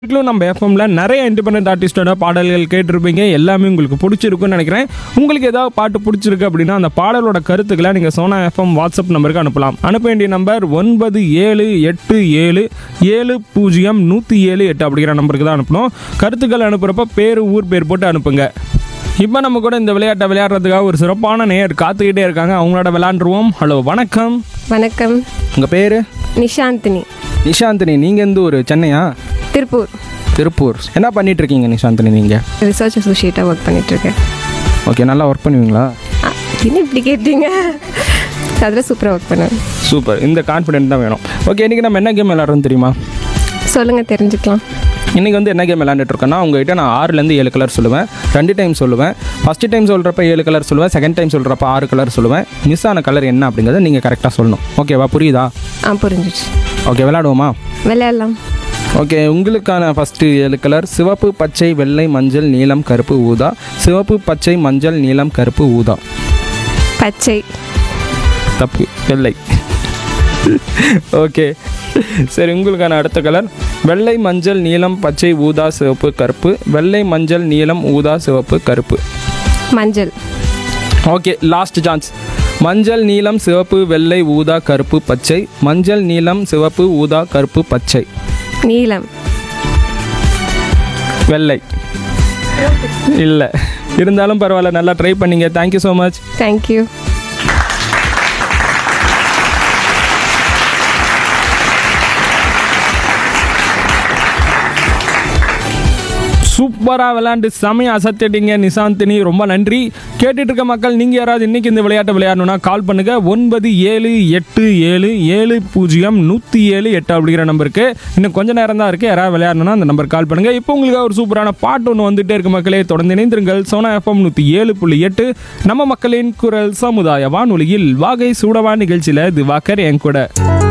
வீட்டிலும் நம்ம எஃப்எம்ல நிறைய இண்டிபெண்டன்ட் ஆர்டிஸ்டோட பாடல்கள் கேட்டிருப்பீங்க எல்லாமே உங்களுக்கு பிடிச்சிருக்குன்னு நினைக்கிறேன் உங்களுக்கு ஏதாவது பாட்டு பிடிச்சிருக்கு அப்படின்னா அந்த பாடலோட கருத்துக்களை நீங்கள் சோனா எஃப்எம் வாட்ஸ்அப் நம்பருக்கு அனுப்பலாம் அனுப்ப வேண்டிய நம்பர் ஒன்பது ஏழு எட்டு ஏழு ஏழு பூஜ்ஜியம் நூற்றி ஏழு எட்டு அப்படிங்கிற நம்பருக்கு தான் அனுப்பணும் கருத்துக்கள் அனுப்புகிறப்ப பேர் ஊர் பேர் போட்டு அனுப்புங்க இப்போ நம்ம கூட இந்த விளையாட்டை விளையாடுறதுக்காக ஒரு சிறப்பான நேயர் காத்துக்கிட்டே இருக்காங்க அவங்களோட விளையாண்டுருவோம் ஹலோ வணக்கம் வணக்கம் உங்கள் பேர் நிஷாந்தினி நிஷாந்தினி நீங்கள் எந்த ஒரு சென்னையா திருப்பூர் திருப்பூர் என்ன பண்ணிட்டு இருக்கீங்க நிஷாந்தினி நீங்கள் ரிசர்ச் அசோசியேட்டாக ஒர்க் பண்ணிட்டு இருக்கேன் ஓகே நல்லா ஒர்க் பண்ணுவீங்களா ஆ, என்ன இப்படி கேட்டீங்க அதில் சூப்பராக ஒர்க் பண்ணுவேன் சூப்பர் இந்த கான்ஃபிடென்ட் தான் வேணும் ஓகே இன்றைக்கி நம்ம என்ன கேம் விளாட்றோம் தெரியுமா சொல்லுங்கள் தெரிஞ்சுக்கலாம் இன்றைக்கி வந்து என்ன கேம் விளாண்டுட்டு இருக்கோன்னா உங்ககிட்ட நான் ஆறுலேருந்து ஏழு கலர் சொல்லுவேன் ரெண்டு டைம் சொல்லுவேன் ஃபஸ்ட்டு டைம் சொல்கிறப்ப ஏழு கலர் சொல்லுவேன் செகண்ட் டைம் சொல்கிறப்ப ஆறு கலர் சொல்லுவேன் மிஸ் ஆன கலர் என்ன அப்படிங்கிறத நீங்கள் கரெக்டாக சொல்லணும் ஓகேவா புரியுதா ஆ புரிஞ்சிச்சு ஓகே விளாடுவோமா விளையாடலாம் ஓகே உங்களுக்கான ஃபஸ்ட்டு ஏழு கலர் சிவப்பு பச்சை வெள்ளை மஞ்சள் நீலம் கருப்பு ஊதா சிவப்பு பச்சை மஞ்சள் நீலம் கருப்பு ஊதா பச்சை தப்பு வெள்ளை ஓகே சரி உங்களுக்கான அடுத்த கலர் வெள்ளை மஞ்சள் நீலம் பச்சை ஊதா சிவப்பு கருப்பு வெள்ளை மஞ்சள் நீலம் ஊதா சிவப்பு கருப்பு மஞ்சள் ஓகே லாஸ்ட் சான்ஸ் மஞ்சள் நீலம் சிவப்பு வெள்ளை ஊதா கருப்பு பச்சை மஞ்சள் நீலம் சிவப்பு ஊதா கருப்பு பச்சை நீலம் வெள்ளை இல்லை இருந்தாலும் பரவாயில்ல நல்லா ட்ரை பண்ணீங்க தேங்க்யூ ஸோ மச் தேங்க்யூ சூப்பராக விளையாண்டு செமையாக அசத்திட்டீங்க நிசாந்தினி ரொம்ப நன்றி கேட்டுட்டு இருக்க மக்கள் நீங்கள் யாராவது இன்னைக்கு இந்த விளையாட்டை விளையாடணும்னா கால் பண்ணுங்க ஒன்பது ஏழு எட்டு ஏழு ஏழு பூஜ்ஜியம் நூற்றி ஏழு எட்டு அப்படிங்கிற நம்பருக்கு இன்னும் கொஞ்ச நேரம் தான் இருக்குது யாராவது விளையாடணும்னா அந்த நம்பர் கால் பண்ணுங்க இப்போ உங்களுக்கு ஒரு சூப்பரான பாட்டு ஒன்று வந்துட்டே இருக்கு மக்களே தொடர்ந்து இணைந்திருங்கள் சோனா எஃப்எம் நூற்றி ஏழு புள்ளி எட்டு நம்ம மக்களின் குரல் சமுதாய வானொலியில் வாகை சூடவா நிகழ்ச்சியில் திவாகர் என் கூட